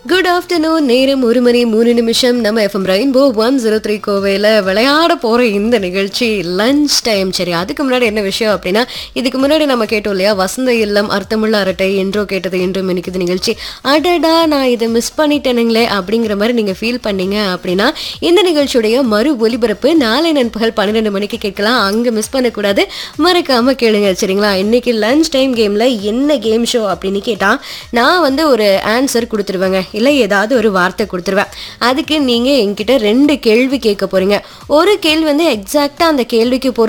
good afternoon நேரம் ஒரு மணி மூணு நிமிஷம் நம்ம FM rainbow one zero three கோவையில் விளையாட போகிற இந்த நிகழ்ச்சி லஞ்ச் டைம் சரி அதுக்கு முன்னாடி என்ன விஷயம் அப்படின்னா இதுக்கு முன்னாடி நம்ம கேட்டோம் இல்லையா வசந்த இல்லம் அர்த்தமுள்ள அரட்டை என்றோ கேட்டது என்றும் இனிக்குது நிகழ்ச்சி அடடா நான் இதை மிஸ் பண்ணிட்டேனுங்களே அப்படிங்கிற மாதிரி நீங்கள் ஃபீல் பண்ணீங்க அப்படின்னா இந்த நிகழ்ச்சியுடைய மறு ஒலிபரப்பு நாளை நண்பகல் பன்னிரெண்டு மணிக்கு கேட்கலாம் அங்கே மிஸ் பண்ணக்கூடாது மறக்காமல் கேளுங்க சரிங்களா இன்னைக்கு லஞ்ச் டைம் கேமில் என்ன கேம் ஷோ அப்படின்னு கேட்டால் நான் வந்து ஒரு ஆன்சர் கொடுத்துருவேங்க இல்லை ஏதாவது ஒரு வார்த்தை கொடுத்துருவேன் அதுக்கு நீங்கள் என்கிட்ட ரெண்டு கேள்வி கேட்க போறீங்க ஒரு கேள்வி வந்து எக்ஸாக்டாக அந்த கேள்விக்கு பொருள்